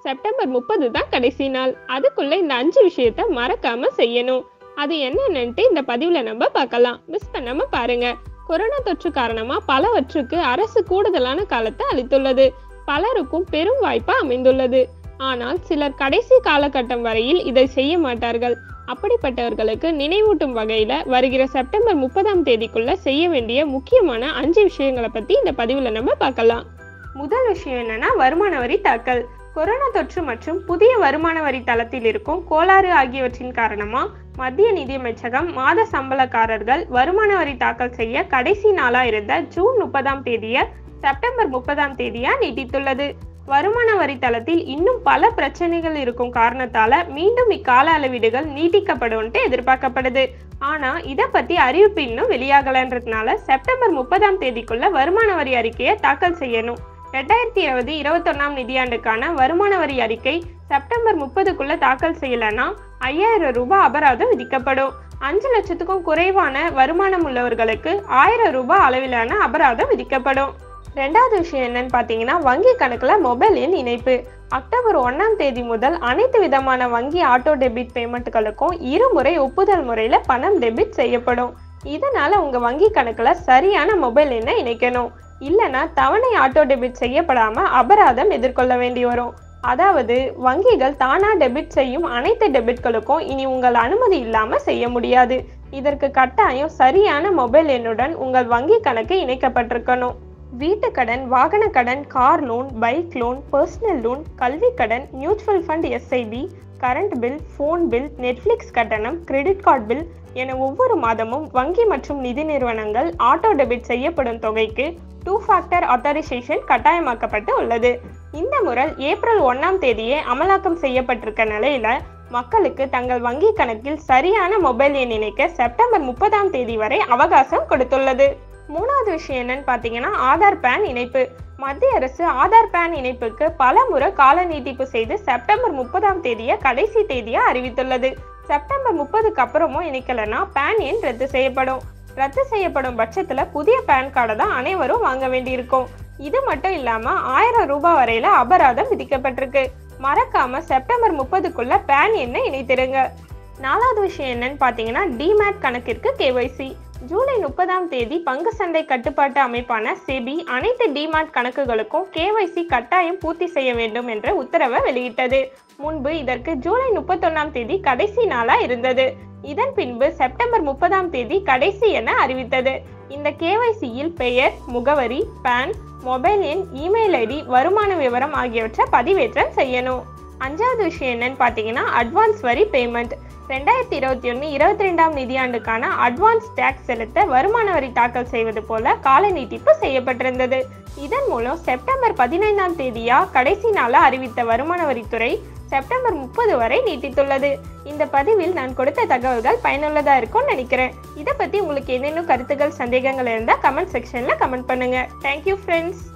September முப்பது தான் கடைசி நாள் அதுக்குள்ள இந்த அஞ்சு விஷயத்த மறக்காம செய்யணும் அது என்னென்னட்டு இந்த பதிவுல நம்ம பார்க்கலாம் மிஸ் பண்ணாம பாருங்க கொரோனா தொற்று காரணமா பலவற்றுக்கு அரசு கூடுதலான காலத்தை அளித்துள்ளது பலருக்கும் பெரும் வாய்ப்பா அமைந்துள்ளது ஆனால் சிலர் கடைசி காலகட்டம் வரையில் இதை செய்ய மாட்டார்கள் அப்படிப்பட்டவர்களுக்கு நினைவூட்டும் வகையில வருகிற செப்டம்பர் முப்பதாம் தேதிக்குள்ள செய்ய வேண்டிய முக்கியமான அஞ்சு விஷயங்களை பத்தி இந்த பதிவுல நம்ம பார்க்கலாம் முதல் விஷயம் என்னன்னா வருமான வரி தாக்கல் கொரோனா தொற்று மற்றும் புதிய வருமான வரி தளத்தில் இருக்கும் கோளாறு ஆகியவற்றின் காரணமா மத்திய நிதியமைச்சகம் மாத சம்பளக்காரர்கள் வருமான வரி தாக்கல் செய்ய கடைசி நாளா இருந்த ஜூன் முப்பதாம் தேதிய செப்டம்பர் முப்பதாம் தேதியா நீட்டித்துள்ளது வருமான வரி தளத்தில் இன்னும் பல பிரச்சனைகள் இருக்கும் காரணத்தால மீண்டும் இக்கால அளவீடுகள் நீட்டிக்கப்படும்ட்டு எதிர்பார்க்கப்படுது ஆனா இத பத்தி அறிவிப்பு இன்னும் வெளியாகலன்றதுனால செப்டம்பர் முப்பதாம் தேதிக்குள்ள வருமான வரி அறிக்கையை தாக்கல் செய்யணும் ரெண்டாயிரத்தி இருபது இருபத்தொன்னாம் நிதியாண்டுக்கான வருமான வரி அறிக்கை செப்டம்பர் முப்பதுக்குள்ள தாக்கல் செய்யலன்னா ஐயாயிரம் ரூபாய் அபராதம் விதிக்கப்படும் அஞ்சு லட்சத்துக்கும் குறைவான வருமானம் உள்ளவர்களுக்கு ஆயிரம் ரூபாய் அளவிலான அபராதம் விதிக்கப்படும் ரெண்டாவது விஷயம் என்னன்னு பார்த்தீங்கன்னா வங்கி கணக்கில் மொபைல் எண் இணைப்பு அக்டோபர் ஒன்றாம் தேதி முதல் அனைத்து விதமான வங்கி ஆட்டோ டெபிட் பேமெண்ட்டுகளுக்கும் இருமுறை ஒப்புதல் முறையில் பணம் டெபிட் செய்யப்படும் இதனால உங்க வங்கி கணக்குல சரியான மொபைல் எண்ணை இணைக்கணும் இல்லைன்னா தவணை ஆட்டோ டெபிட் செய்யப்படாம அபராதம் எதிர்கொள்ள வேண்டி வரும் அதாவது வங்கிகள் தானா டெபிட் செய்யும் அனைத்து டெபிட்களுக்கும் இனி உங்கள் அனுமதி இல்லாம செய்ய முடியாது இதற்கு கட்டாயம் சரியான மொபைல் எண்ணுடன் உங்கள் வங்கி கணக்கு இணைக்கப்பட்டிருக்கணும் வீட்டு கடன் வாகன கடன் car loan bike loan personal loan கல்வி கடன் mutual fund SIP current bill phone bill Netflix கட்டணம் கிரெடிட் கார்டு பில் என ஒவ்வொரு மாதமும் வங்கி மற்றும் நிதி நிறுவனங்கள் ஆட்டோ டெபிட் செய்யப்படும் தொகைக்கு டூ ஃபேக்டர் ஆத்தரைசேஷன் கட்டாயமாக்கப்பட்டு உள்ளது இந்த முறை ஏப்ரல் ஒன்றாம் தேதியே அமலாக்கம் செய்யப்பட்டிருக்க நிலையில மக்களுக்கு தங்கள் வங்கி கணக்கில் சரியான மொபைல் எண் இணைக்க செப்டம்பர் முப்பதாம் தேதி வரை அவகாசம் கொடுத்துள்ளது மூணாவது விஷயம் என்னன்னு பார்த்தீங்கன்னா ஆதார் பேன் இணைப்பு மத்திய அரசு ஆதார் பேன் இணைப்புக்கு பல முறை கால நீட்டிப்பு செய்து செப்டம்பர் முப்பதாம் தேதியை கடைசி தேதியா அறிவித்துள்ளது செப்டம்பர் முப்பதுக்கு அப்புறமும் இணைக்கலன்னா பேன் எண் ரத்து செய்யப்படும் ரத்து செய்யப்படும் பட்சத்துல புதிய பேன் கார்டை தான் அனைவரும் வாங்க வேண்டியிருக்கும் இது மட்டும் இல்லாம ஆயிரம் ரூபாய் வரையில அபராதம் விதிக்கப்பட்டிருக்கு மறக்காம செப்டம்பர் முப்பதுக்குள்ள பேன் எண்ணை இணைத்திருங்க நாலாவது விஷயம் என்னன்னு பார்த்தீங்கன்னா டிமேட் கணக்கிற்கு கேஒய்சி ஜூலை முப்பதாம் தேதி பங்கு சந்தை கட்டுப்பாட்டு அமைப்பான செபி அனைத்து டிமார்ட் கணக்குகளுக்கும் கேஒய்சி கட்டாயம் பூர்த்தி செய்ய வேண்டும் என்ற உத்தரவை வெளியிட்டது முன்பு இதற்கு ஜூலை முப்பத்தொன்னாம் தேதி கடைசி நாளா இருந்தது இதன் பின்பு செப்டம்பர் முப்பதாம் தேதி கடைசி என அறிவித்தது இந்த கேஒய்சியில் பெயர் முகவரி பேன் மொபைல் எண் இமெயில் ஐடி வருமான விவரம் ஆகியவற்றை பதிவேற்றம் செய்யணும் அஞ்சாவது விஷயம் என்னன்னு பார்த்தீங்கன்னா அட்வான்ஸ் வரி பேமெண்ட் ரெண்டாயிரத்தி இருபத்தி ஒன்று இருபத்தி ரெண்டாம் நிதியாண்டுக்கான அட்வான்ஸ் டேக்ஸ் செலுத்த வருமான வரி தாக்கல் செய்வது போல கால நீட்டிப்பு செய்யப்பட்டிருந்தது இதன் மூலம் செப்டம்பர் பதினைந்தாம் தேதியா கடைசி நாளா அறிவித்த வருமான வரித்துறை செப்டம்பர் முப்பது வரை நீட்டித்துள்ளது இந்த பதிவில் நான் கொடுத்த தகவல்கள் பயனுள்ளதா இருக்கும்னு நினைக்கிறேன் இதை பத்தி உங்களுக்கு ஏதேனும் கருத்துக்கள் சந்தேகங்கள் இருந்தால் கமெண்ட் செக்ஷன்ல கமெண்ட் பண்ணுங்க தேங்க்யூ ஃப்ரெண்ட்ஸ்